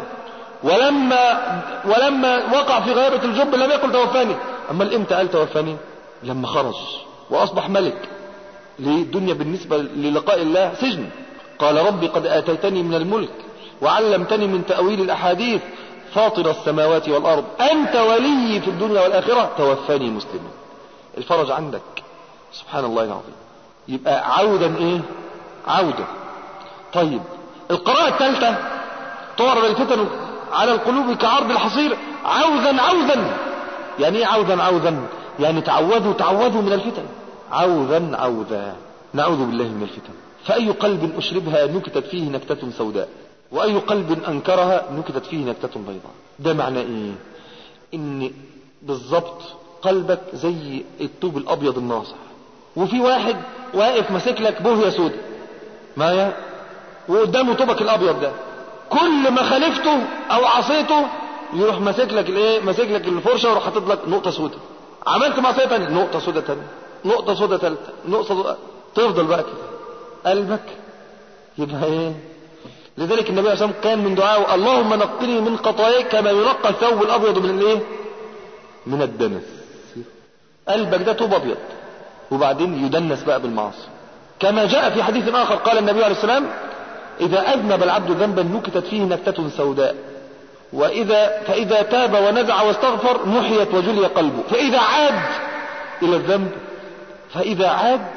ولما ولما وقع في غيبة الجب لم يقل توفاني اما امتى قال توفاني لما خرج واصبح ملك ليه الدنيا بالنسبة للقاء الله سجن قال ربي قد اتيتني من الملك وعلمتني من تأويل الاحاديث فاطر السماوات والارض انت ولي في الدنيا والاخرة توفاني مسلما الفرج عندك سبحان الله العظيم يبقى عودا ايه عودة طيب القراءة الثالثة تعرض الفتن على القلوب كعرض الحصير عوذا عوذا يعني ايه عوذا عوذا يعني تعوذوا تعوذوا من الفتن عوذا عوذا نعوذ بالله من الفتن فأي قلب أشربها نكتت فيه نكتة سوداء وأي قلب أنكرها نكتت فيه نكتة بيضاء ده معنى إيه إن بالضبط قلبك زي الطوب الأبيض الناصع وفي واحد واقف ماسك لك بوهية سوداء معايا وقدامه طوبك الأبيض ده كل ما خالفته أو عصيته يروح ماسك لك الايه ماسك لك الفرشه ويروح حاطط لك نقطه سوداء عملت معصيه ثانيه نقطه سوداء ثانيه نقطه سوداء ثالثه نقطه سوداء تفضل بقى كده قلبك يبقى ايه لذلك النبي عليه الصلاه والسلام كان من دعائه اللهم نقني من خطاياي كما ينقى الثوب الابيض من الايه من الدنس قلبك ده طوب ابيض وبعدين يدنس بقى بالمعاصي كما جاء في حديث اخر قال النبي عليه السلام اذا اذنب العبد ذنبا نكتت فيه نكته سوداء وإذا فإذا تاب ونزع واستغفر محيت وجلي قلبه فإذا عاد إلى الذنب فإذا عاد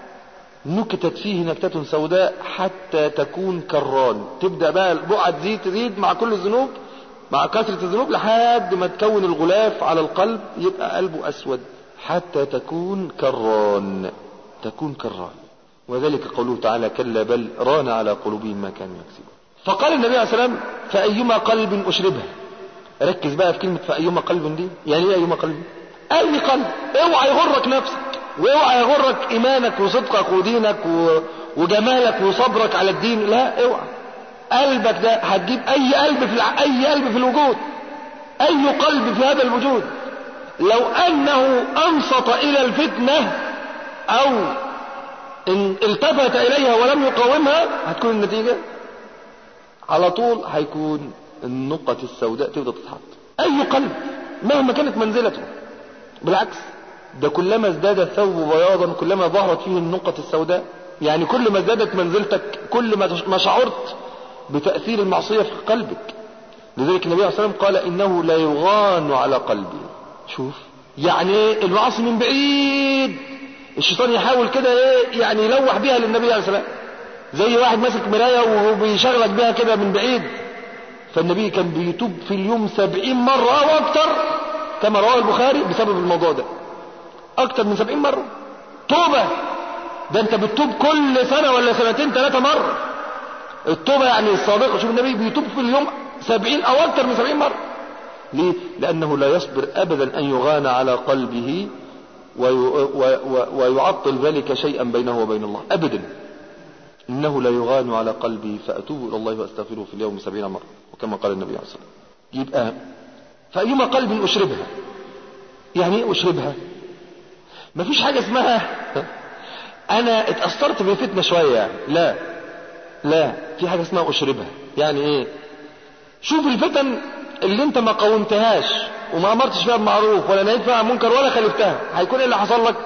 نكتت فيه نكتة سوداء حتى تكون كران تبدأ بقى البقعة تزيد تزيد مع كل الذنوب مع كثرة الذنوب لحد ما تكون الغلاف على القلب يبقى قلبه أسود حتى تكون كران تكون كران وذلك قوله تعالى كلا بل ران على قلوبهم ما كانوا يكسبون فقال النبي عليه الصلاة والسلام فأيما قلب أشربها ركز بقى في كلمة فأيما قلب دي يعني ايه أيما قلب أي قلب اوعى يغرك نفسك واوعى يغرك إيمانك وصدقك ودينك و... وجمالك وصبرك على الدين لا اوعى قلبك ده هتجيب أي قلب في الع... أي قلب في الوجود أي قلب في هذا الوجود لو أنه أنصت إلى الفتنة أو إن التفت إليها ولم يقاومها هتكون النتيجة على طول هيكون النقط السوداء تفضل تتحط اي قلب مهما كانت منزلته بالعكس ده كلما ازداد الثوب بياضا كلما ظهرت فيه النقط السوداء يعني كل ما ازدادت منزلتك كل ما ما شعرت بتأثير المعصية في قلبك لذلك النبي عليه الصلاة والسلام قال إنه لا يغان على قلبي شوف يعني ايه المعاصي من بعيد الشيطان يحاول كده ايه يعني يلوح بيها للنبي عليه الصلاة والسلام زي واحد ماسك مراية وبيشغلك بيها كده من بعيد فالنبي كان بيتوب في اليوم سبعين مرة أو أكتر كما رواه البخاري بسبب الموضوع ده أكتر من سبعين مرة توبة ده أنت بتتوب كل سنة ولا سنتين ثلاثة مرة التوبة يعني الصادقة شوف النبي بيتوب في اليوم سبعين أو أكتر من سبعين مرة ليه؟ لأنه لا يصبر أبدا أن يغان على قلبه وي ويعطل ذلك شيئا بينه وبين الله أبدا إنه لا يغان على قلبي فأتوب إلى الله وأستغفره في اليوم سبعين مرة وكما قال النبي عليه الصلاة والسلام يبقى فأيما قلب أشربها يعني إيه أشربها ما فيش حاجة اسمها أنا اتأثرت بفتنة شوية لا لا في حاجة اسمها أشربها يعني إيه شوف الفتن اللي انت ما قاومتهاش وما امرتش فيها بمعروف ولا نهيت فيها عن منكر ولا خالفتها هيكون ايه اللي حصل لك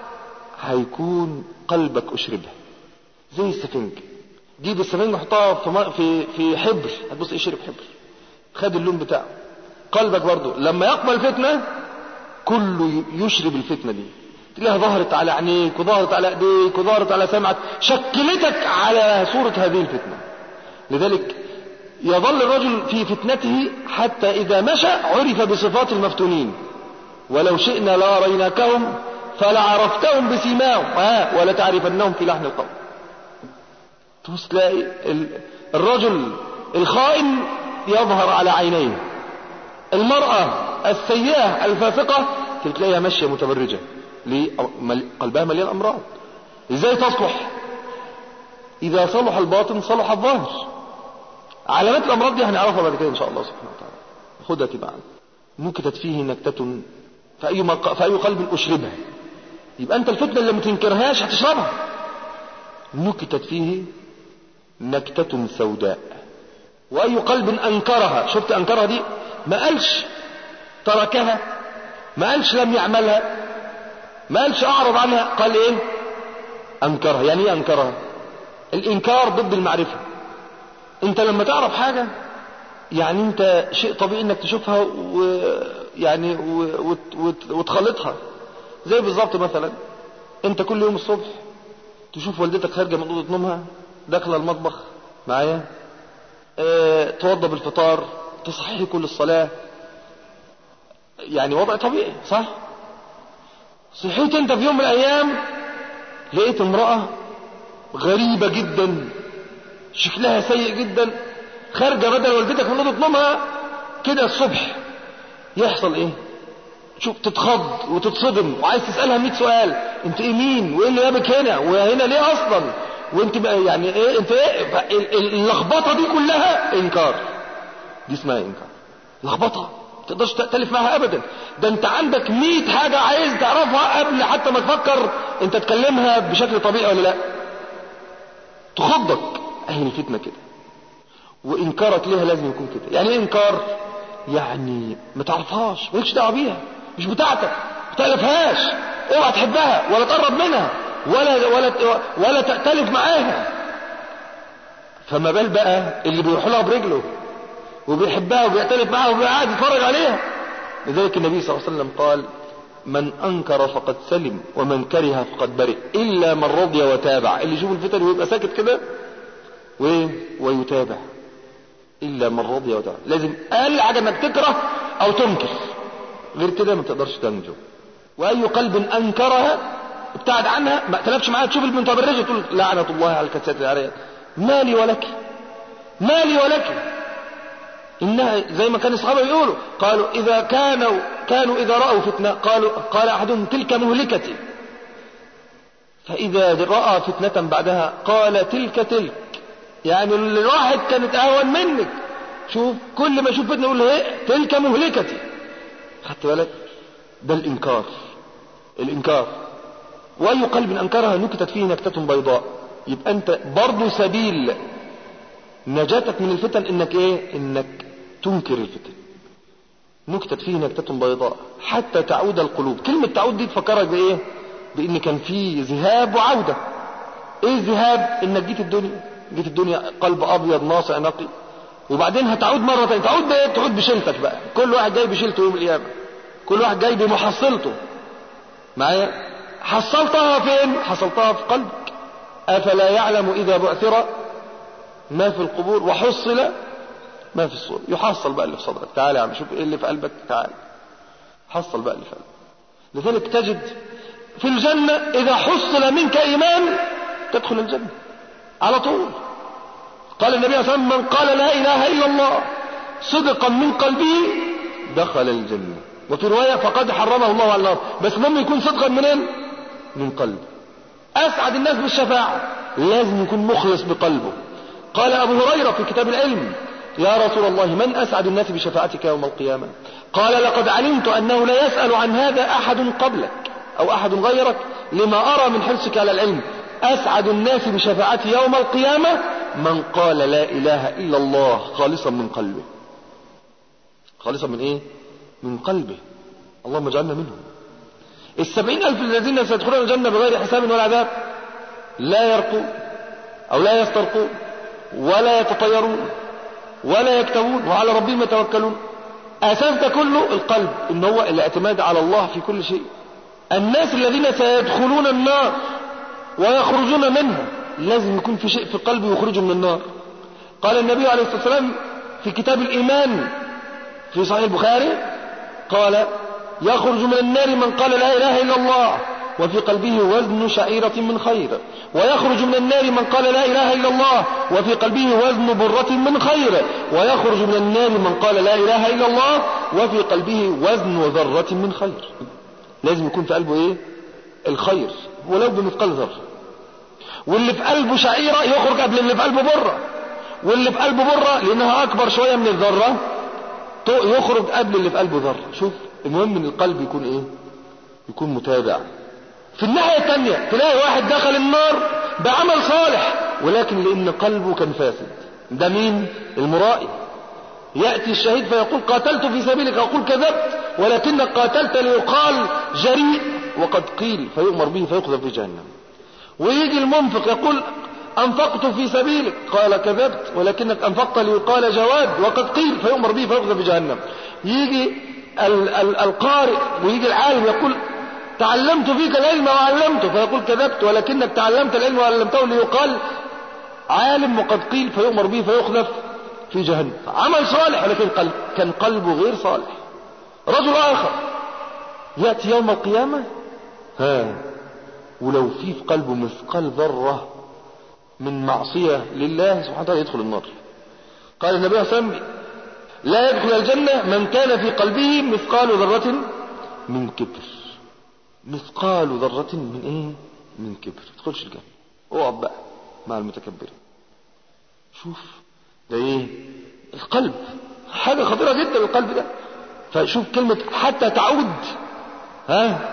هيكون قلبك اشربها زي السفنج جيب السفنج وحطها في في في حبر هتبص يشرب حبر خد اللون بتاعه قلبك برضه لما يقبل فتنه كله يشرب الفتنه دي تلاقيها ظهرت على عينيك وظهرت على ايديك وظهرت على سمعك شكلتك على صوره هذه الفتنه لذلك يظل الرجل في فتنته حتى إذا مشى عرف بصفات المفتونين ولو شئنا لأريناكهم فلعرفتهم بسيماهم آه ولتعرفنهم في لحن القول تبص تلاقي الرجل الخائن يظهر على عينيه المرأة السيئة الفاسقة تلاقيها ماشية متبرجة ليه؟ قلبها مليان أمراض ازاي تصلح إذا صلح الباطن صلح الظاهر علامات الامراض دي هنعرفها بعد كده ان شاء الله سبحانه وتعالى خدها تبعا نكتت فيه نكتة فأي, مق... فأي قلب أشربها يبقى أنت الفتنة اللي ما تنكرهاش هتشربها نكتت فيه نكتة سوداء وأي قلب أنكرها شفت أنكرها دي ما قالش تركها ما قالش لم يعملها ما قالش أعرض عنها قال إيه أنكرها يعني إيه أنكرها الإنكار ضد المعرفة انت لما تعرف حاجة يعني انت شيء طبيعي انك تشوفها ويعني وتخلطها زي بالظبط مثلا انت كل يوم الصبح تشوف والدتك خارجة من اوضة نومها داخلة المطبخ معايا اه توضى بالفطار تصحي كل الصلاة يعني وضع طبيعي صح صحيت انت في يوم من الايام لقيت امرأة غريبة جدا شكلها سيء جدا خارجة بدل والدتك من اوضه نومها كده الصبح يحصل ايه شوف تتخض وتتصدم وعايز تسألها 100 سؤال انت ايه مين وايه اللي جابك هنا وهنا ليه اصلا وانت بقى يعني ايه انت ايه اللخبطه دي كلها انكار دي اسمها انكار لخبطه ما تقدرش تختلف معاها ابدا ده انت عندك 100 حاجه عايز تعرفها قبل حتى ما تفكر انت تكلمها بشكل طبيعي ولا لا تخضك اهي الفتنه كده وانكارك ليها لازم يكون كده يعني ايه انكار يعني ما تعرفهاش مالكش دعوه بيها مش بتاعتك ما تالفهاش اوعى تحبها ولا تقرب منها ولا ولا ولا تأتلف معاها فما بال بقى اللي بيروح لها برجله وبيحبها وبيأتلف معاها وبيقعد يتفرج عليها لذلك النبي صلى الله عليه وسلم قال من أنكر فقد سلم ومن كره فقد برئ إلا من رضي وتابع اللي يشوف الفتن ويبقى ساكت كده ويتابع إلا من رضي وتابع لازم أقل حاجة إنك تكره أو تنكر غير كده ما تقدرش تنجو وأي قلب أنكرها ابتعد عنها ما اختلفش معاها تشوف المتبرجة تقول لعنة الله على الكاسات العارية مالي ولك مالي ولك إنها زي ما كان الصحابة يقولوا قالوا إذا كانوا كانوا إذا رأوا فتنة قالوا قال أحدهم تلك مهلكتي فإذا رأى فتنة بعدها قال تلك تلك يعني الواحد كانت أهون منك شوف كل ما يشوف فتنة يقول ايه تلك مهلكتي خدت بالك ده الإنكار الإنكار وأي قلب أنكرها نكتت فيه نكتة بيضاء يبقى أنت برضو سبيل نجاتك من الفتن إنك إيه إنك تنكر الفتن نكتت فيه نكتة بيضاء حتى تعود القلوب كلمة تعود دي تفكرك بإيه بإن كان في ذهاب وعودة إيه الذهاب إنك جيت الدنيا جيت الدنيا قلب أبيض ناصع نقي وبعدين هتعود مرة تانية تعود بإيه تعود بشيلتك بقى كل واحد جاي بشيلته يوم القيامة كل واحد جاي بمحصلته معايا حصلتها فين حصلتها في قلبك أفلا يعلم إذا بعثر ما في القبور وحصل ما في الصور يحصل بقى اللي في صدرك تعالى يا عم شوف ايه اللي في قلبك تعالى حصل بقى اللي في قلبك لذلك تجد في الجنة إذا حصل منك إيمان تدخل الجنة على طول قال النبي صلى الله عليه وسلم من قال لا إله إلا الله صدقا من قلبه دخل الجنة وفي رواية فقد حرمه الله على النار بس المهم يكون صدقا منين من قلب أسعد الناس بالشفاعة لازم يكون مخلص بقلبه قال أبو هريرة في كتاب العلم يا رسول الله من أسعد الناس بشفاعتك يوم القيامة قال لقد علمت أنه لا يسأل عن هذا أحد قبلك أو أحد غيرك لما أرى من حرصك على العلم أسعد الناس بشفاعتي يوم القيامة من قال لا إله إلا الله خالصا من قلبه خالصا من إيه من قلبه اللهم اجعلنا منهم السبعين ألف الذين سيدخلون الجنة بغير حساب ولا عذاب لا يرقون أو لا يسترقون ولا يتطيرون ولا يكتوون وعلى ربهم يتوكلون أساس ده كله القلب إن هو الاعتماد على الله في كل شيء الناس الذين سيدخلون النار ويخرجون منها لازم يكون في شيء في القلب يخرجه من النار قال النبي عليه الصلاة والسلام في كتاب الإيمان في صحيح البخاري قال يخرج من النار من قال لا إله إلا الله وفي قلبه وزن شعيرة من خير ويخرج من النار من قال لا إله إلا الله وفي قلبه وزن برة من خير ويخرج من النار من قال لا إله إلا الله وفي قلبه وزن ذرة من خير لازم يكون في قلبه إيه الخير ولو بمثقال ذرة واللي في قلبه شعيرة يخرج قبل اللي في قلبه برة واللي في قلبه برة لأنها أكبر شوية من الذرة يخرج قبل اللي في قلبه ذرة شوف المهم ان القلب يكون ايه يكون متابع في الناحية الثانية تلاقي واحد دخل النار بعمل صالح ولكن لان قلبه كان فاسد ده مين المرائي يأتي الشهيد فيقول قاتلت في سبيلك يقول كذبت ولكنك قاتلت ليقال جريء وقد قيل فيؤمر به فيقذف في جهنم ويجي المنفق يقول أنفقت في سبيلك قال كذبت ولكنك أنفقت ليقال جواد وقد قيل فيؤمر به فيقذف في جهنم يجي ال ال القارئ ويجي العالم يقول تعلمت فيك العلم وعلمته فيقول كذبت ولكنك تعلمت العلم وعلمته ليقال عالم وقد قيل فيؤمر به فيخلف في جهنم عمل صالح ولكن قلب كان قلبه غير صالح رجل آخر يأتي يوم القيامة ها ولو في في قلبه مثقال ذرة من معصية لله سبحانه وتعالى يدخل النار قال النبي صلى الله عليه وسلم لا يدخل الجنة من كان في قلبه مثقال ذرة من كبر مثقال ذرة من ايه من كبر تدخلش الجنة اقعد بقى مع المتكبرين شوف ده ايه القلب حاجة خطيرة جدا القلب ده فشوف كلمة حتى تعود ها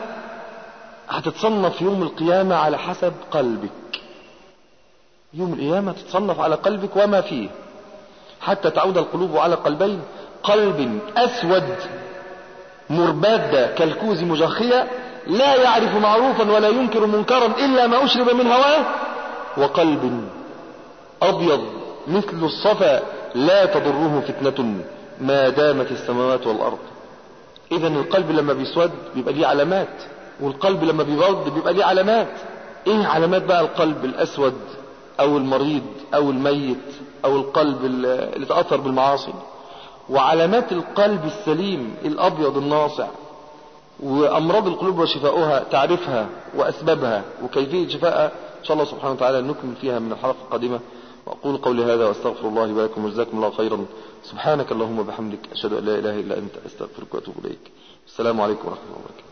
هتتصنف يوم القيامة على حسب قلبك يوم القيامة تتصنف على قلبك وما فيه حتى تعود القلوب على قلبين قلب أسود مرباد كالكوز مجخية لا يعرف معروفا ولا ينكر منكرا إلا ما أشرب من هواه وقلب أبيض مثل الصفا لا تضره فتنة ما دامت السماوات والأرض إذا القلب لما بيسود بيبقى ليه علامات والقلب لما بيبيض بيبقى ليه علامات إيه علامات بقى القلب الأسود أو المريض أو الميت أو القلب اللي تأثر بالمعاصي وعلامات القلب السليم الأبيض الناصع وأمراض القلوب وشفاؤها تعرفها وأسبابها وكيفية شفائها إن شاء الله سبحانه وتعالى نكمل فيها من الحلقة القادمة وأقول قولي هذا وأستغفر الله لي ولكم وجزاكم الله خيرا سبحانك اللهم وبحمدك أشهد أن لا إله إلا أنت أستغفرك وأتوب إليك السلام عليكم ورحمة الله وبركاته